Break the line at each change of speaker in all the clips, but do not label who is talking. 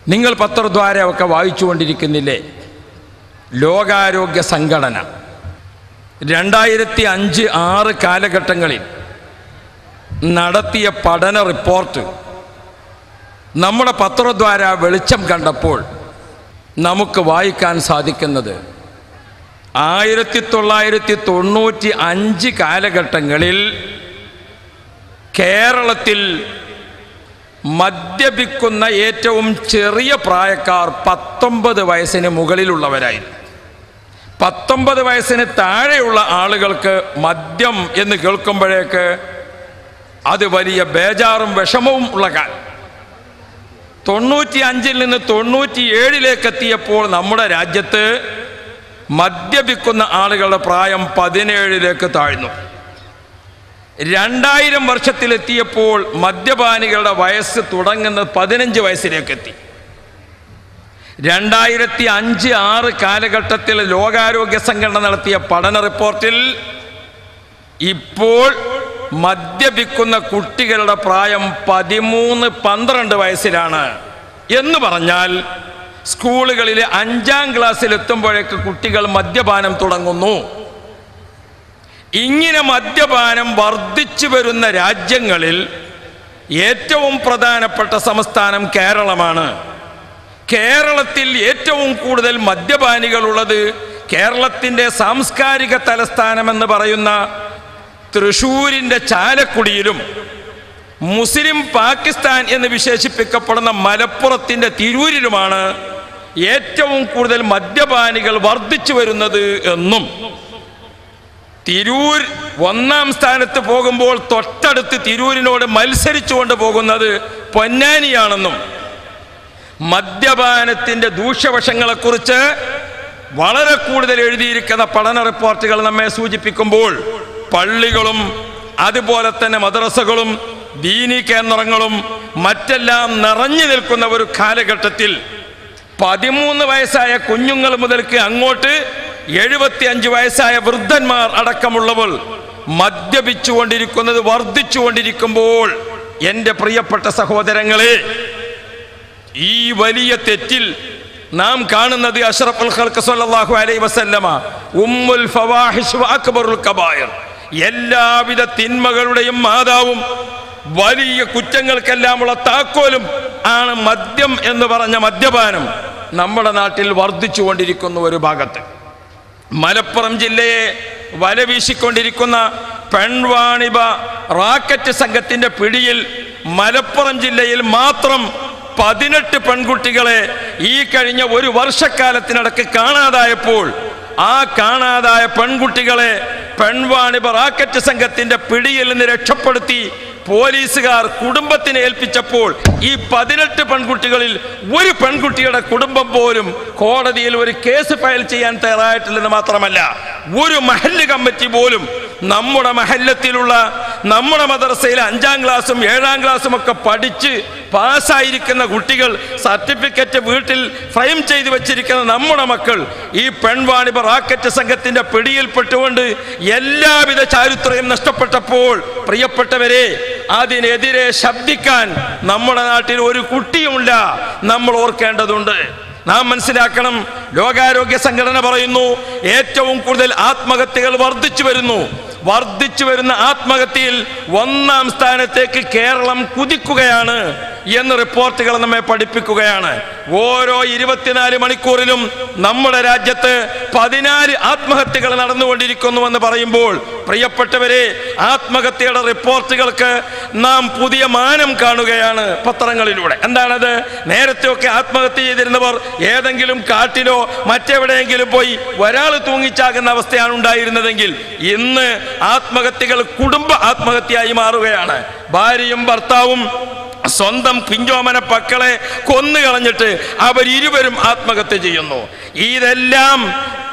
നിങ്ങൾ പത്രദ്വാരമൊക്കെ വായിച്ചുകൊണ്ടിരിക്കുന്നില്ലേ ലോകാരോഗ്യ സംഘടന രണ്ടായിരത്തി അഞ്ച് ആറ് കാലഘട്ടങ്ങളിൽ നടത്തിയ പഠന റിപ്പോർട്ട് നമ്മുടെ പത്രദ്വാര വെളിച്ചം കണ്ടപ്പോൾ നമുക്ക് വായിക്കാൻ സാധിക്കുന്നത് ആയിരത്തി തൊള്ളായിരത്തി തൊണ്ണൂറ്റി അഞ്ച് കാലഘട്ടങ്ങളിൽ കേരളത്തിൽ മദ്യപിക്കുന്ന ഏറ്റവും ചെറിയ പ്രായക്കാർ പത്തൊമ്പത് വയസ്സിന് മുകളിലുള്ളവരായിരുന്നു പത്തൊമ്പത് വയസ്സിന് താഴെയുള്ള ആളുകൾക്ക് മദ്യം എന്ന് കേൾക്കുമ്പോഴേക്ക് അത് വലിയ ബേജാറും വിഷമവും ഉള്ള കാലം തൊണ്ണൂറ്റി അഞ്ചിൽ നിന്ന് തൊണ്ണൂറ്റി ഏഴിലേക്ക് എത്തിയപ്പോൾ നമ്മുടെ രാജ്യത്ത് മദ്യപിക്കുന്ന ആളുകളുടെ പ്രായം പതിനേഴിലേക്ക് താഴ്ന്നു രണ്ടായിരം വർഷത്തിലെത്തിയപ്പോൾ മദ്യപാനികളുടെ വയസ്സ് തുടങ്ങുന്നത് പതിനഞ്ച് വയസ്സിലേക്ക് എത്തി രണ്ടായിരത്തി അഞ്ച് ആറ് കാലഘട്ടത്തിൽ ലോകാരോഗ്യ സംഘടന നടത്തിയ പഠന റിപ്പോർട്ടിൽ ഇപ്പോൾ മദ്യപിക്കുന്ന കുട്ടികളുടെ പ്രായം പതിമൂന്ന് പന്ത്രണ്ട് വയസ്സിലാണ് എന്ന് പറഞ്ഞാൽ സ്കൂളുകളിലെ അഞ്ചാം ക്ലാസ്സിൽ എത്തുമ്പോഴേക്ക് കുട്ടികൾ മദ്യപാനം തുടങ്ങുന്നു ഇങ്ങനെ മദ്യപാനം വർദ്ധിച്ചു വരുന്ന രാജ്യങ്ങളിൽ ഏറ്റവും പ്രധാനപ്പെട്ട സംസ്ഥാനം കേരളമാണ് കേരളത്തിൽ ഏറ്റവും കൂടുതൽ മദ്യപാനികളുള്ളത് കേരളത്തിൻ്റെ സാംസ്കാരിക തലസ്ഥാനമെന്ന് പറയുന്ന തൃശൂരിൻ്റെ ചാലക്കുടിയിലും മുസ്ലിം പാകിസ്ഥാൻ എന്ന് വിശേഷിപ്പിക്കപ്പെടുന്ന മലപ്പുറത്തിൻ്റെ തിരൂരിലുമാണ് ഏറ്റവും കൂടുതൽ മദ്യപാനികൾ വർദ്ധിച്ചു വരുന്നത് എന്നും തിരൂർ ഒന്നാം സ്ഥാനത്ത് പോകുമ്പോൾ തൊട്ടടുത്ത് തിരൂരിനോട് മത്സരിച്ചുകൊണ്ട് പോകുന്നത് പൊന്നാനിയാണെന്നും മദ്യപാനത്തിന്റെ ദൂഷ്യവശങ്ങളെക്കുറിച്ച് വളരെ കൂടുതൽ എഴുതിയിരിക്കുന്ന പഠന റിപ്പോർട്ടുകൾ നമ്മെ സൂചിപ്പിക്കുമ്പോൾ പള്ളികളും അതുപോലെ തന്നെ മദ്രസകളും ദീനി കേന്ദ്രങ്ങളും മറ്റെല്ലാം നിറഞ്ഞു നിൽക്കുന്ന ഒരു കാലഘട്ടത്തിൽ പതിമൂന്ന് വയസ്സായ കുഞ്ഞുങ്ങൾ മുതൽക്ക് അങ്ങോട്ട് എഴുപത്തിയഞ്ച് വയസ്സായ വൃദ്ധന്മാർ അടക്കമുള്ളവർ മദ്യപിച്ചുകൊണ്ടിരിക്കുന്നത് വർദ്ധിച്ചുകൊണ്ടിരിക്കുമ്പോൾ എൻ്റെ പ്രിയപ്പെട്ട സഹോദരങ്ങളെ ഈ വലിയ തെറ്റിൽ നാം കാണുന്നത് അഷ്റഫുൽ ഖൽഖ് സല്ലല്ലാഹു അലൈഹി വസല്ലമ ഉമ്മുൽ ഫവാഹിഷ് വ അക്ബറുൽ കബായർ എല്ലാവിധ തിന്മകളുടെയും മാതാവും വലിയ കുറ്റങ്ങൾക്കെല്ലാമുള്ള താക്കോലും ആണ് മദ്യം എന്ന് പറഞ്ഞ മദ്യപാനം നമ്മുടെ നാട്ടിൽ വർദ്ധിച്ചുകൊണ്ടിരിക്കുന്ന ഒരു ഭാഗത്ത് മലപ്പുറം ജില്ലയെ വലവീശിക്കൊണ്ടിരിക്കുന്ന പെൺവാണിഭ റാക്കറ്റ് സംഘത്തിന്റെ പിടിയിൽ മലപ്പുറം ജില്ലയിൽ മാത്രം പതിനെട്ട് പെൺകുട്ടികളെ ഈ കഴിഞ്ഞ ഒരു വർഷക്കാലത്തിനിടക്ക് കാണാതായപ്പോൾ ആ കാണാതായ പെൺകുട്ടികളെ പെൺവാണിഭ റാക്കറ്റ് സംഘത്തിന്റെ പിടിയിൽ നിന്ന് രക്ഷപ്പെടുത്തി പോലീസുകാർ കുടുംബത്തിനെ ഏൽപ്പിച്ചപ്പോൾ ഈ പതിനെട്ട് പെൺകുട്ടികളിൽ ഒരു പെൺകുട്ടിയുടെ കുടുംബം പോലും കോടതിയിൽ ഒരു കേസ് ഫയൽ ചെയ്യാൻ തയ്യാറായിട്ടില്ലെന്ന് മാത്രമല്ല ഒരു മഹല്ല് കമ്മിറ്റി പോലും നമ്മുടെ മഹല്ലത്തിലുള്ള നമ്മുടെ മദ്രസയിൽ അഞ്ചാം ക്ലാസ്സും ഏഴാം ക്ലാസ്സും ഒക്കെ പഠിച്ച് പാസ്സായിരിക്കുന്ന കുട്ടികൾ സർട്ടിഫിക്കറ്റ് വീട്ടിൽ ഫ്രെയിം ചെയ്തു വെച്ചിരിക്കുന്ന നമ്മുടെ മക്കൾ ഈ പെൺവാണിഭ റാക്കറ്റ് സംഘത്തിന്റെ പിടിയിൽപ്പെട്ടുകൊണ്ട് എല്ലാവിധ ചാരിത്രയും നഷ്ടപ്പെട്ടപ്പോൾ പ്രിയപ്പെട്ടവരെ അതിനെതിരെ ശബ്ദിക്കാൻ നമ്മുടെ നാട്ടിൽ ഒരു കുട്ടിയുമില്ല നമ്മൾ ഓർക്കേണ്ടതുണ്ട് നാം മനസ്സിലാക്കണം ലോകാരോഗ്യ സംഘടന പറയുന്നു ഏറ്റവും കൂടുതൽ ആത്മഹത്യകൾ വർദ്ധിച്ചു വരുന്നു വർദ്ധിച്ചു വരുന്ന ആത്മഹത്യയിൽ ഒന്നാം സ്ഥാനത്തേക്ക് കേരളം കുതിക്കുകയാണ് എന്ന് റിപ്പോർട്ടുകൾ നമ്മെ പഠിപ്പിക്കുകയാണ് ഓരോ ഇരുപത്തിനാല് മണിക്കൂറിലും നമ്മുടെ രാജ്യത്ത് പതിനാല് ആത്മഹത്യകൾ നടന്നുകൊണ്ടിരിക്കുന്നുവെന്ന് പറയുമ്പോൾ പ്രിയപ്പെട്ടവരെ ആത്മഹത്യയുടെ റിപ്പോർട്ടുകൾക്ക് നാം പുതിയ മാനം കാണുകയാണ് പത്രങ്ങളിലൂടെ എന്താണത് നേരത്തെയൊക്കെ ആത്മഹത്യ ചെയ്തിരുന്നവർ ഏതെങ്കിലും കാട്ടിലോ മറ്റെവിടെയെങ്കിലും പോയി ഒരാൾ തൂങ്ങിച്ചാകുന്ന അവസ്ഥയാണ് ഉണ്ടായിരുന്നതെങ്കിൽ ഇന്ന് ആത്മഹത്യകൾ കുടുംബ ആത്മഹത്യയായി മാറുകയാണ് ഭാര്യയും ഭർത്താവും സ്വന്തം പിഞ്ചോമന മക്കളെ കൊന്നു കളഞ്ഞിട്ട് അവരിരുവരും ആത്മഹത്യ ചെയ്യുന്നു ഇതെല്ലാം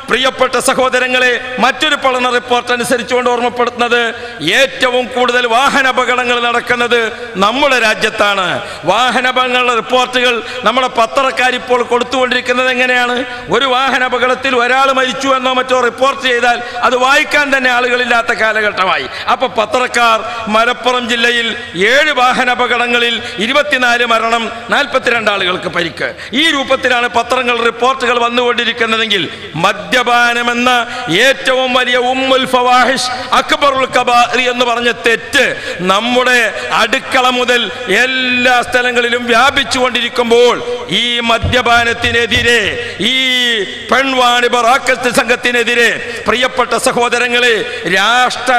പ്രിയപ്പെട്ട സഹോദരങ്ങളെ മറ്റൊരു പഠന റിപ്പോർട്ട് അനുസരിച്ചുകൊണ്ട് ഓർമ്മപ്പെടുത്തുന്നത് ഏറ്റവും കൂടുതൽ വാഹന അപകടങ്ങൾ നടക്കുന്നത് നമ്മുടെ രാജ്യത്താണ് വാഹന അപകടങ്ങളുടെ റിപ്പോർട്ടുകൾ നമ്മുടെ പത്രക്കാർ ഇപ്പോൾ കൊടുത്തുകൊണ്ടിരിക്കുന്നത് എങ്ങനെയാണ് ഒരു വാഹന അപകടത്തിൽ ഒരാൾ മരിച്ചു എന്നോ മറ്റോ റിപ്പോർട്ട് ചെയ്താൽ അത് വായിക്കാൻ തന്നെ ആളുകളില്ലാത്ത കാലഘട്ടമായി അപ്പൊ പത്രക്കാർ മലപ്പുറം ജില്ലയിൽ ഏഴ് വാഹന അപകടങ്ങളിൽ ഇരുപത്തിനാല് മരണം നാൽപ്പത്തിരണ്ട് ആളുകൾക്ക് പരിക്ക് ഈ രൂപത്തിലാണ് പത്രങ്ങൾ റിപ്പോർട്ടുകൾ വന്നുകൊണ്ടിരിക്കുന്നതെങ്കിൽ മദ്യപാനമെന്ന ഏറ്റവും വലിയ ഉമ്മുൽ ഫവാഹിഷ് അക്ബറുൽ കബാറി എന്ന് പറഞ്ഞ തെറ്റ് നമ്മുടെ അടുക്കള മുതൽ എല്ലാ സ്ഥലങ്ങളിലും വ്യാപിച്ചുകൊണ്ടിരിക്കുമ്പോൾ ഈ മദ്യപാനത്തിനെതിരെ ഈ പെൺവാണിഭ റാക്കത്ത് സംഘത്തിനെതിരെ പ്രിയപ്പെട്ട സഹോദരങ്ങളെ രാഷ്ട്ര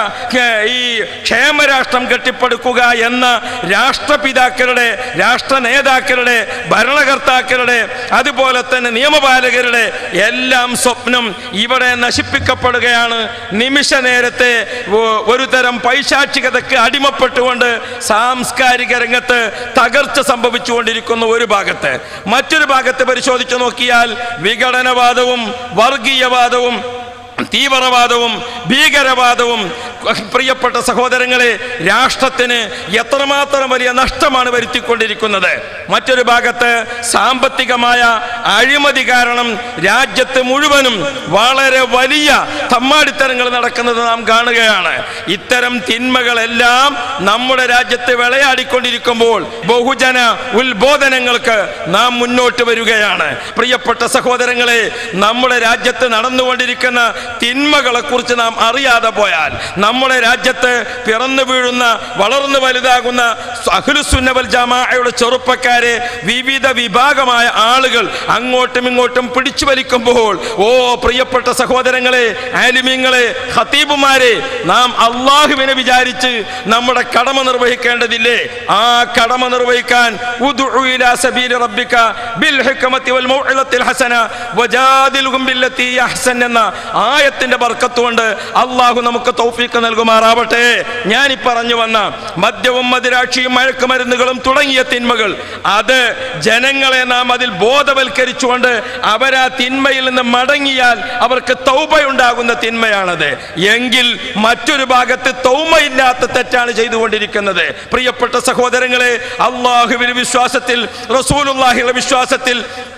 ഈ ക്ഷേമരാഷ്ട്രം കെട്ടിപ്പടുക്കുക എന്ന രാഷ്ട്രപിതാക്കളുടെ രാഷ്ട്ര നേതാക്കളുടെ ഭരണകർത്താക്കളുടെ അതുപോലെ തന്നെ നിയമപാലകരുടെ എല്ലാം സ്വപ്നം ഇവിടെ നശിപ്പിക്കപ്പെടുകയാണ് നിമിഷ നേരത്തെ ഒ- ഒരു തരം പൈശാചികതയ്ക്ക് അടിമപ്പെട്ടുകൊണ്ട് സാംസ്കാരിക രംഗത്ത് തകർച്ച സംഭവിച്ചുകൊണ്ടിരിക്കുന്ന ഒരു ഭാഗത്ത് മറ്റൊരു ഭാഗത്ത് പരിശോധിച്ചു നോക്കിയാൽ വിഘടനവാദവും വർഗീയവാദവും തീവ്രവാദവും ഭീകരവാദവും പ്രിയപ്പെട്ട സഹോദരങ്ങളെ രാഷ്ട്രത്തിന് എത്രമാത്രം വലിയ നഷ്ടമാണ് വരുത്തിക്കൊണ്ടിരിക്കുന്നത് മറ്റൊരു ഭാഗത്ത് സാമ്പത്തികമായ അഴിമതി കാരണം രാജ്യത്ത് മുഴുവനും വളരെ വലിയ തമ്മാടിത്തരങ്ങൾ നടക്കുന്നത് നാം കാണുകയാണ് ഇത്തരം തിന്മകളെല്ലാം നമ്മുടെ രാജ്യത്ത് വിളയാടിക്കൊണ്ടിരിക്കുമ്പോൾ ബഹുജന ഉത്ബോധനങ്ങൾക്ക് നാം മുന്നോട്ട് വരികയാണ് പ്രിയപ്പെട്ട സഹോദരങ്ങളെ നമ്മുടെ രാജ്യത്ത് നടന്നുകൊണ്ടിരിക്കുന്ന തിന്മകളെ കുറിച്ച് നാം അറിയാതെ പോയാൽ നമ്മുടെ രാജ്യത്ത് പിറന്നു വീഴുന്ന വളർന്നു വലുതാകുന്ന അഖിലുസുന്നവൽ ജമാഅയുടെ ചെറുപ്പക്കാരെ വിവിധ വിഭാഗമായ ആളുകൾ അങ്ങോട്ടും ഇങ്ങോട്ടും പിടിച്ചു വലിക്കുമ്പോൾ ഓ പ്രിയപ്പെട്ട സഹോദരങ്ങളെ ആലിമ്യങ്ങളെ ഖത്തീബുമാരെ നാം അള്ളാഹുവിനെ വിചാരിച്ച് നമ്മുടെ കടമ നിർവഹിക്കേണ്ടതില്ലേ ആ കടമ നിർവഹിക്കാൻ ഉദ്ഉ ഇലാ സബീലി റബ്ബിക ബിൽ ഹിക്മത്തി വൽ മൗഇലത്തിൽ ഹസന വജാദിൽഹും ബില്ലത്തി അഹ്സൻ എന്ന ആയത്തിന്റെ ബർക്കത്ത് കൊണ്ട് അള്ളാഹു നമുക്ക് തൗഫീക്ക് നൽകുമാറാവട്ടെ ഞാൻ ഈ പറഞ്ഞു വന്ന മദ്യവും മദിരാക്ഷിയും മയക്കുമരുന്നുകളും തുടങ്ങിയ തിന്മകൾ അത് ജനങ്ങളെ നാം അതിൽ ബോധവൽക്കരിച്ചുകൊണ്ട് അവരാ തിന്മയിൽ നിന്ന് മടങ്ങിയാൽ അവർക്ക് തൗബയുണ്ടാകുന്ന തിന്മയാണത് എങ്കിൽ മറ്റൊരു ഭാഗത്ത് തൗമയില്ലാത്ത തെറ്റാണ് ചെയ്തുകൊണ്ടിരിക്കുന്നത് പ്രിയപ്പെട്ട സഹോദരങ്ങളെ അള്ളാഹുവിന്റെ വിശ്വാസത്തിൽ റസൂലുള്ളാഹിയുടെ വിശ്വാസത്തിൽ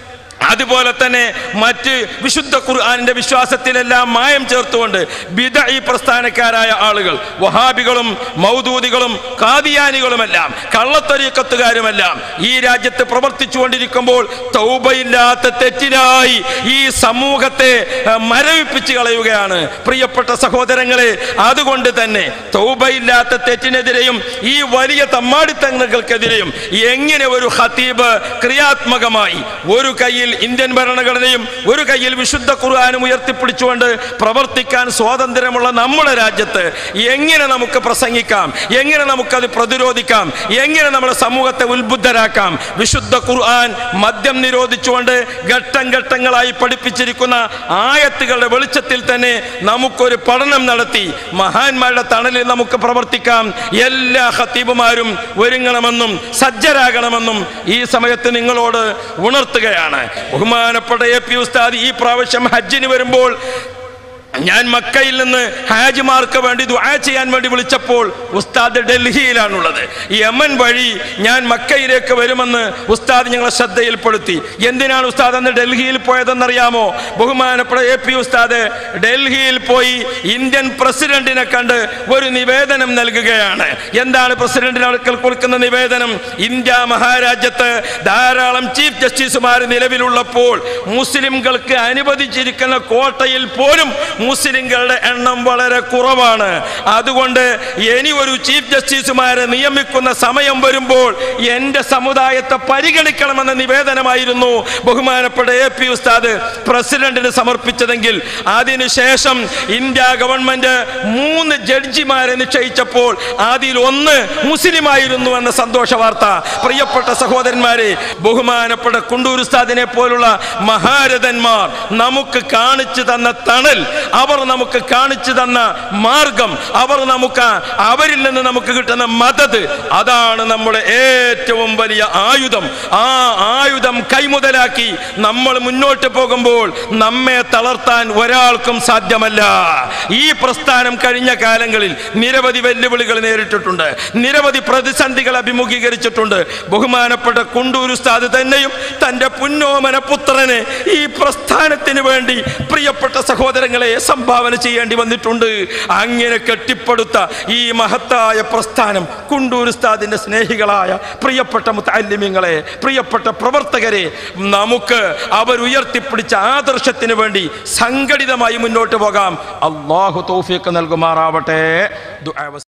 അതുപോലെ തന്നെ മറ്റ് വിശുദ്ധ ഖുർആാനിന്റെ വിശ്വാസത്തിലെല്ലാം മായം ചേർത്തുകൊണ്ട് ബിദ ഈ പ്രസ്ഥാനക്കാരായ ആളുകൾ വഹാബികളും മൗദൂദികളും കാദിയാനികളുമെല്ലാം കള്ളത്തരീക്കത്തുകാരുമെല്ലാം ഈ രാജ്യത്ത് പ്രവർത്തിച്ചുകൊണ്ടിരിക്കുമ്പോൾ തൗബയില്ലാത്ത തെറ്റിനായി ഈ സമൂഹത്തെ അഹ്, മരവിപ്പിച്ച് കളയുകയാണ് പ്രിയപ്പെട്ട സഹോദരങ്ങളെ അതുകൊണ്ട് തന്നെ തൗബയില്ലാത്ത തെറ്റിനെതിരെയും ഈ വലിയ തമ്മാടിത്തങ്ങൾക്കെതിരെയും എങ്ങനെ ഒരു ഖത്തീബ് ക്രിയാത്മകമായി ഒരു കയ്യിൽ ഇന്ത്യൻ ഭരണഘടനയും ഒരു കയ്യിൽ വിശുദ്ധ ഖുർആാനും ഉയർത്തിപ്പിടിച്ചുകൊണ്ട് പ്രവർത്തിക്കാൻ സ്വാതന്ത്ര്യമുള്ള നമ്മുടെ രാജ്യത്ത് എങ്ങനെ നമുക്ക് പ്രസംഗിക്കാം എങ്ങനെ നമുക്കത് പ്രതിരോധിക്കാം എങ്ങനെ നമ്മുടെ സമൂഹത്തെ ഉത്ബുദ്ധരാക്കാം വിശുദ്ധ ഖുർആൻ മദ്യം നിരോധിച്ചുകൊണ്ട് ഘട്ടം ഘട്ടങ്ങളായി പഠിപ്പിച്ചിരിക്കുന്ന ആയത്തുകളുടെ വെളിച്ചത്തിൽ തന്നെ നമുക്കൊരു പഠനം നടത്തി മഹാന്മാരുടെ തണലിൽ നമുക്ക് പ്രവർത്തിക്കാം എല്ലാ ഖത്തീബുമാരും ഒരുങ്ങണമെന്നും സജ്ജരാകണമെന്നും ഈ സമയത്ത് നിങ്ങളോട് ഉണർത്തുകയാണ് ബഹുമാനപ്പെട്ട എ പി ഉസ്താദ് ഈ പ്രാവശ്യം ഹജ്ജിന് വരുമ്പോൾ ഞാൻ മക്കയിൽ നിന്ന് ഹാജിമാർക്ക് വേണ്ടി ദുആ ചെയ്യാൻ വേണ്ടി വിളിച്ചപ്പോൾ ഉസ്താദ് ഡൽഹിയിലാണുള്ളത് യമൻ വഴി ഞാൻ മക്കയിലേക്ക് വരുമെന്ന് ഉസ്താദ് ഞങ്ങളെ ശ്രദ്ധയിൽപ്പെടുത്തി എന്തിനാണ് ഉസ്താദ് അന്ന് ഡൽഹിയിൽ പോയതെന്നറിയാമോ ബഹുമാനപ്പെട്ട എ പി ഉസ്താദ് ഡൽഹിയിൽ പോയി ഇന്ത്യൻ പ്രസിഡന്റിനെ കണ്ട് ഒരു നിവേദനം നൽകുകയാണ് എന്താണ് പ്രസിഡന്റിന് അടുക്കൽ കൊടുക്കുന്ന നിവേദനം ഇന്ത്യ മഹാരാജ്യത്ത് ധാരാളം ചീഫ് ജസ്റ്റിസുമാർ നിലവിലുള്ളപ്പോൾ മുസ്ലിംകൾക്ക് അനുവദിച്ചിരിക്കുന്ന കോട്ടയിൽ പോലും മുസ്ലിങ്ങളുടെ എണ്ണം വളരെ കുറവാണ് അതുകൊണ്ട് ഇനി ഒരു ചീഫ് ജസ്റ്റിസുമാരെ നിയമിക്കുന്ന സമയം വരുമ്പോൾ എൻ്റെ സമുദായത്തെ പരിഗണിക്കണമെന്ന നിവേദനമായിരുന്നു ബഹുമാനപ്പെട്ട എ പി ഉസ്താദ് പ്രസിഡന്റിന് സമർപ്പിച്ചതെങ്കിൽ അതിനുശേഷം ഇന്ത്യ ഗവൺമെന്റ് മൂന്ന് ജഡ്ജിമാരെ നിശ്ചയിച്ചപ്പോൾ അതിൽ ഒന്ന് മുസ്ലിമായിരുന്നു എന്ന സന്തോഷ വാർത്ത പ്രിയപ്പെട്ട സഹോദരന്മാരെ ബഹുമാനപ്പെട്ട കുണ്ടൂർ ഉസ്താദിനെ പോലുള്ള മഹാരഥന്മാർ നമുക്ക് കാണിച്ചു തന്ന തണൽ അവർ നമുക്ക് കാണിച്ചു തന്ന മാർഗം അവർ നമുക്ക് അവരിൽ നിന്ന് നമുക്ക് കിട്ടുന്ന മദത് അതാണ് നമ്മുടെ ഏറ്റവും വലിയ ആയുധം ആ ആയുധം കൈമുതലാക്കി നമ്മൾ മുന്നോട്ട് പോകുമ്പോൾ നമ്മെ തളർത്താൻ ഒരാൾക്കും സാധ്യമല്ല ഈ പ്രസ്ഥാനം കഴിഞ്ഞ കാലങ്ങളിൽ നിരവധി വെല്ലുവിളികൾ നേരിട്ടിട്ടുണ്ട് നിരവധി പ്രതിസന്ധികൾ അഭിമുഖീകരിച്ചിട്ടുണ്ട് ബഹുമാനപ്പെട്ട കുണ്ടൂർ ഉസ്താദ് തന്നെയും തൻ്റെ പുന്നോമന പുത്രനെ ഈ പ്രസ്ഥാനത്തിന് വേണ്ടി പ്രിയപ്പെട്ട സഹോദരങ്ങളെ സംഭാവന ചെയ്യേണ്ടി വന്നിട്ടുണ്ട് അങ്ങനെ കെട്ടിപ്പടുത്ത ഈ മഹത്തായ പ്രസ്ഥാനം കുണ്ടൂർ ഉസ്താദിന്റെ സ്നേഹികളായ പ്രിയപ്പെട്ട മുത്താലിമ്യങ്ങളെ പ്രിയപ്പെട്ട പ്രവർത്തകരെ നമുക്ക് അവരുയർത്തിപ്പിടിച്ച ആദർശത്തിന് വേണ്ടി സംഘടിതമായി മുന്നോട്ട് പോകാം അള്ളാഹു തൗഫീഖ് നൽകുമാറാവട്ടെ ദുആ വസ്-